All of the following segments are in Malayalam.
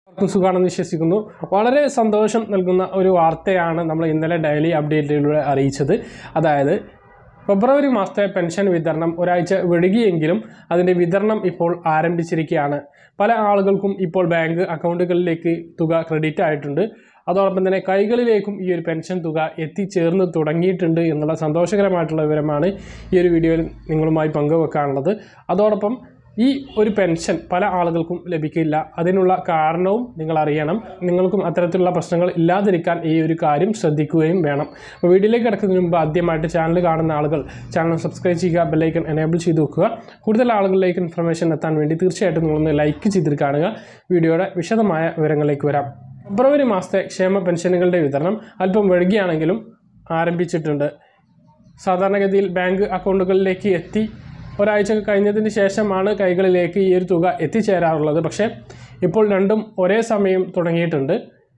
എല്ലാവർക്കും സുഖമാണെന്ന് വിശ്വസിക്കുന്നു വളരെ സന്തോഷം നൽകുന്ന ഒരു വാർത്തയാണ് നമ്മൾ ഇന്നലെ ഡെയിലി അപ്ഡേറ്റിലൂടെ അറിയിച്ചത് അതായത് ഫെബ്രുവരി മാസത്തെ പെൻഷൻ വിതരണം ഒരാഴ്ച വൈകിയെങ്കിലും അതിൻ്റെ വിതരണം ഇപ്പോൾ ആരംഭിച്ചിരിക്കുകയാണ് പല ആളുകൾക്കും ഇപ്പോൾ ബാങ്ക് അക്കൗണ്ടുകളിലേക്ക് തുക ക്രെഡിറ്റ് ആയിട്ടുണ്ട് അതോടൊപ്പം തന്നെ കൈകളിലേക്കും ഈ ഒരു പെൻഷൻ തുക എത്തിച്ചേർന്ന് തുടങ്ങിയിട്ടുണ്ട് എന്നുള്ള സന്തോഷകരമായിട്ടുള്ള വിവരമാണ് ഈ ഒരു വീഡിയോയിൽ നിങ്ങളുമായി പങ്കുവെക്കാനുള്ളത് അതോടൊപ്പം ഈ ഒരു പെൻഷൻ പല ആളുകൾക്കും ലഭിക്കില്ല അതിനുള്ള കാരണവും നിങ്ങൾ അറിയണം നിങ്ങൾക്കും അത്തരത്തിലുള്ള പ്രശ്നങ്ങൾ ഇല്ലാതിരിക്കാൻ ഈ ഒരു കാര്യം ശ്രദ്ധിക്കുകയും വേണം അപ്പോൾ വീഡിയോയിലേക്ക് കിടക്കുന്നതിന് മുമ്പ് ആദ്യമായിട്ട് ചാനൽ കാണുന്ന ആളുകൾ ചാനൽ സബ്സ്ക്രൈബ് ചെയ്യുക ബെല്ലൈക്കൺ എനേബിൾ ചെയ്ത് വെക്കുക കൂടുതൽ ആളുകളിലേക്ക് ഇൻഫർമേഷൻ എത്താൻ വേണ്ടി തീർച്ചയായിട്ടും നിങ്ങളൊന്ന് ലൈക്ക് ചെയ്തിട്ട് കാണുക വീഡിയോയുടെ വിശദമായ വിവരങ്ങളിലേക്ക് വരാം ഫെബ്രുവരി മാസത്തെ ക്ഷേമ പെൻഷനുകളുടെ വിതരണം അല്പം വൈകിയാണെങ്കിലും ആരംഭിച്ചിട്ടുണ്ട് സാധാരണഗതിയിൽ ബാങ്ക് അക്കൗണ്ടുകളിലേക്ക് എത്തി ഒരാഴ്ച കഴിഞ്ഞതിന് ശേഷമാണ് കൈകളിലേക്ക് ഈ ഒരു തുക എത്തിച്ചേരാറുള്ളത് പക്ഷേ ഇപ്പോൾ രണ്ടും ഒരേ സമയം തുടങ്ങിയിട്ടുണ്ട്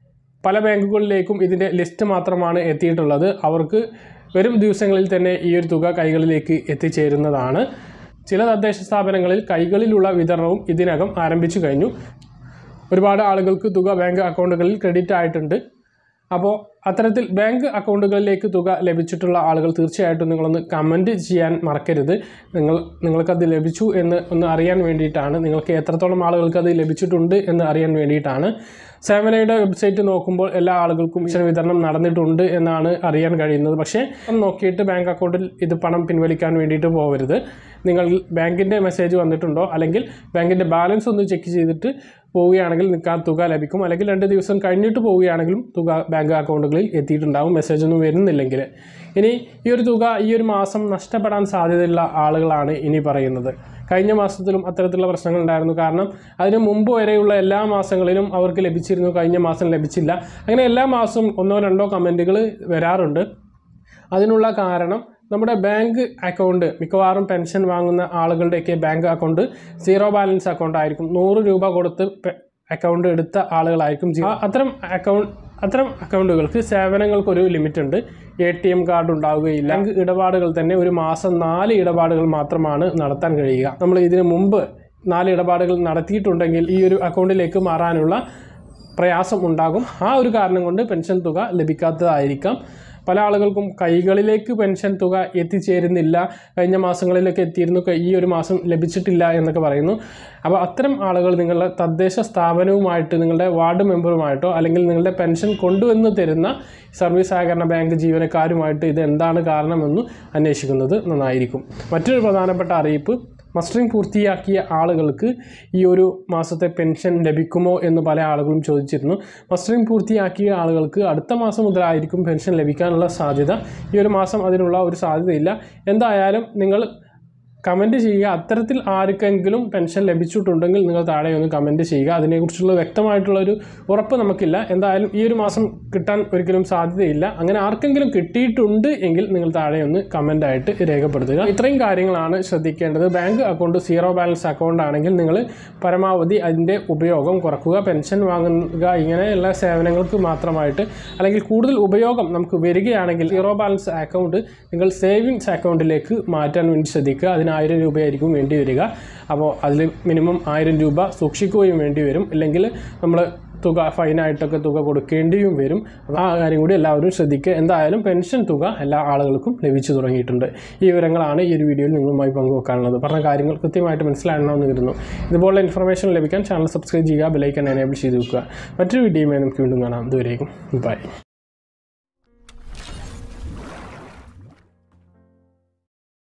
പല ബാങ്കുകളിലേക്കും ഇതിൻ്റെ ലിസ്റ്റ് മാത്രമാണ് എത്തിയിട്ടുള്ളത് അവർക്ക് വരും ദിവസങ്ങളിൽ തന്നെ ഈ ഒരു തുക കൈകളിലേക്ക് എത്തിച്ചേരുന്നതാണ് ചില തദ്ദേശ സ്ഥാപനങ്ങളിൽ കൈകളിലുള്ള വിതരണവും ഇതിനകം ആരംഭിച്ചു കഴിഞ്ഞു ഒരുപാട് ആളുകൾക്ക് തുക ബാങ്ക് അക്കൗണ്ടുകളിൽ ക്രെഡിറ്റ് ആയിട്ടുണ്ട് അപ്പോൾ അത്തരത്തിൽ ബാങ്ക് അക്കൗണ്ടുകളിലേക്ക് തുക ലഭിച്ചിട്ടുള്ള ആളുകൾ തീർച്ചയായിട്ടും നിങ്ങളൊന്ന് കമൻറ്റ് ചെയ്യാൻ മറക്കരുത് നിങ്ങൾ നിങ്ങൾക്കത് ലഭിച്ചു എന്ന് ഒന്ന് അറിയാൻ വേണ്ടിയിട്ടാണ് നിങ്ങൾക്ക് എത്രത്തോളം ആളുകൾക്ക് അത് ലഭിച്ചിട്ടുണ്ട് എന്ന് അറിയാൻ വേണ്ടിയിട്ടാണ് സേവനയുടെ വെബ്സൈറ്റ് നോക്കുമ്പോൾ എല്ലാ ആളുകൾക്കും പെൻഷൻ വിതരണം നടന്നിട്ടുണ്ട് എന്നാണ് അറിയാൻ കഴിയുന്നത് പക്ഷേ നോക്കിയിട്ട് ബാങ്ക് അക്കൗണ്ടിൽ ഇത് പണം പിൻവലിക്കാൻ വേണ്ടിയിട്ട് പോകരുത് നിങ്ങൾ ബാങ്കിൻ്റെ മെസ്സേജ് വന്നിട്ടുണ്ടോ അല്ലെങ്കിൽ ബാങ്കിൻ്റെ ബാലൻസ് ഒന്ന് ചെക്ക് ചെയ്തിട്ട് പോവുകയാണെങ്കിൽ നിങ്ങൾക്ക് ആ തുക ലഭിക്കും അല്ലെങ്കിൽ രണ്ട് ദിവസം കഴിഞ്ഞിട്ട് പോവുകയാണെങ്കിലും തുക ബാങ്ക് അക്കൗണ്ടുകളിൽ എത്തിയിട്ടുണ്ടാവും മെസ്സേജ് ഒന്നും വരുന്നില്ലെങ്കിൽ ഇനി ഈ ഒരു തുക ഈ ഒരു മാസം നഷ്ടപ്പെടാൻ സാധ്യതയുള്ള ആളുകളാണ് ഇനി പറയുന്നത് കഴിഞ്ഞ മാസത്തിലും അത്തരത്തിലുള്ള പ്രശ്നങ്ങൾ ഉണ്ടായിരുന്നു കാരണം അതിന് മുമ്പ് വരെയുള്ള എല്ലാ മാസങ്ങളിലും അവർക്ക് ലഭിച്ചിരുന്നു കഴിഞ്ഞ മാസം ലഭിച്ചില്ല അങ്ങനെ എല്ലാ മാസവും ഒന്നോ രണ്ടോ കമൻറ്റുകൾ വരാറുണ്ട് അതിനുള്ള കാരണം നമ്മുടെ ബാങ്ക് അക്കൗണ്ട് മിക്കവാറും പെൻഷൻ വാങ്ങുന്ന ആളുകളുടെയൊക്കെ bank account zero balance account ആയിരിക്കും നൂറ് രൂപ കൊടുത്ത് അക്കൗണ്ട് എടുത്ത ആളുകളായിരിക്കും ജീ- ആ- അത്തരം അക്കൗണ്ട് അത്തരം അക്കൗണ്ടുകൾക്ക് സേവനങ്ങൾക്ക് ഒരു ലിമിറ്റ് ഉണ്ട് എ ടി എം കാർഡ് ഉണ്ടാവുകയില്ല ബാങ്ക് ഇടപാടുകൾ തന്നെ ഒരു മാസം നാല് ഇടപാടുകൾ മാത്രമാണ് നടത്താൻ കഴിയുക നമ്മൾ ഇതിനു മുമ്പ് നാല് ഇടപാടുകൾ നടത്തിയിട്ടുണ്ടെങ്കിൽ ഈ ഒരു അക്കൗണ്ടിലേക്ക് മാറാനുള്ള പ്രയാസം ഉണ്ടാകും ആ ഒരു കാരണം കൊണ്ട് പെൻഷൻ തുക ലഭിക്കാത്തതായിരിക്കാം പല ആളുകൾക്കും കൈകളിലേക്ക് പെൻഷൻ തുക എത്തിച്ചേരുന്നില്ല കഴിഞ്ഞ മാസങ്ങളിലൊക്കെ എത്തിയിരുന്നു ക- ഈ ഒരു മാസം ലഭിച്ചിട്ടില്ല എന്നൊക്കെ പറയുന്നു അപ്പോൾ അത്തരം ആളുകൾ നിങ്ങളുടെ തദ്ദേശ സ്ഥാപനവുമായിട്ട് നിങ്ങളുടെ വാർഡ് മെമ്പറുമായിട്ടോ അല്ലെങ്കിൽ നിങ്ങളുടെ പെൻഷൻ കൊണ്ടുവന്ന് തരുന്ന സർവീസ് സഹകരണ ബാങ്ക് ജീവനക്കാരുമായിട്ട് ഇത് എന്താണ് കാരണമെന്ന് അന്വേഷിക്കുന്നത് നന്നായിരിക്കും മറ്റൊരു പ്രധാനപ്പെട്ട അറിയിപ്പ് മസ്റ്ററിംഗ് പൂർത്തിയാക്കിയ ആളുകൾക്ക് ഈ ഒരു മാസത്തെ പെൻഷൻ ലഭിക്കുമോ എന്ന് പല ആളുകളും ചോദിച്ചിരുന്നു മസ്റ്ററിംഗ് പൂർത്തിയാക്കിയ ആളുകൾക്ക് അടുത്ത മാസം മുതലായിരിക്കും പെൻഷൻ ലഭിക്കാനുള്ള സാധ്യത ഈ ഒരു മാസം അതിനുള്ള ഒരു സാധ്യതയില്ല എന്തായാലും നിങ്ങൾ കമൻറ്റ് ചെയ്യുക അത്തരത്തിൽ ആർക്കെങ്കിലും പെൻഷൻ ലഭിച്ചിട്ടുണ്ടെങ്കിൽ നിങ്ങൾ താഴെ ഒന്ന് കമൻറ്റ് ചെയ്യുക അതിനെക്കുറിച്ചുള്ള വ്യക്തമായിട്ടുള്ള ഒരു ഉറപ്പ് നമുക്കില്ല എന്തായാലും ഈ ഒരു മാസം കിട്ടാൻ ഒരിക്കലും സാധ്യതയില്ല അങ്ങനെ ആർക്കെങ്കിലും കിട്ടിയിട്ടുണ്ട് എങ്കിൽ നിങ്ങൾ താഴെ ഒന്ന് കമൻ്റ് ആയിട്ട് രേഖപ്പെടുത്തുക ഇത്രയും കാര്യങ്ങളാണ് ശ്രദ്ധിക്കേണ്ടത് bank account zero balance account ആണെങ്കിൽ നിങ്ങൾ പരമാവധി അതിൻ്റെ ഉപയോഗം കുറക്കുക പെൻഷൻ വാങ്ങുക ഇങ്ങനെയുള്ള സേവനങ്ങൾക്ക് മാത്രമായിട്ട് അല്ലെങ്കിൽ കൂടുതൽ ഉപയോഗം നമുക്ക് വരികയാണെങ്കിൽ സീറോ ബാലൻസ് അക്കൗണ്ട് നിങ്ങൾ സേവിങ്സ് അക്കൗണ്ടിലേക്ക് മാറ്റാൻ വേണ്ടി ശ്രദ്ധിക്കുക അതിന് ആയിരം രൂപയായിരിക്കും വേണ്ടി വരിക അപ്പോൾ അതിൽ മിനിമം ആയിരം രൂപ സൂക്ഷിക്കുകയും വേണ്ടി വരും ഇല്ലെങ്കിൽ നമ്മൾ തുക ഫൈനായിട്ടൊക്കെ തുക കൊടുക്കേണ്ടിയും വരും അപ്പോൾ ആ കാര്യം കൂടി എല്ലാവരും ശ്രദ്ധിക്കുക എന്തായാലും പെൻഷൻ തുക എല്ലാ ആളുകൾക്കും ലഭിച്ചു തുടങ്ങിയിട്ടുണ്ട് ഈ വിവരങ്ങളാണ് ഈ ഒരു വീഡിയോയിൽ നിങ്ങളുമായി പങ്കുവെക്കാനുള്ളത് പറഞ്ഞ കാര്യങ്ങൾ കൃത്യമായിട്ട് മനസ്സിലാകണമെന്ന് കരുതുന്നു ഇതുപോലുള്ള ഇൻഫർമേഷൻ ലഭിക്കാൻ ചാനൽ സബ്സ്ക്രൈബ് ചെയ്യുക ബെലൈക്കൺ എനേബിൾ ചെയ്ത് വെക്കുക മറ്റൊരു വീഡിയോയുമായി നമുക്ക് വീണ്ടും കാണാം ഇതുവരേക്കും ബൈ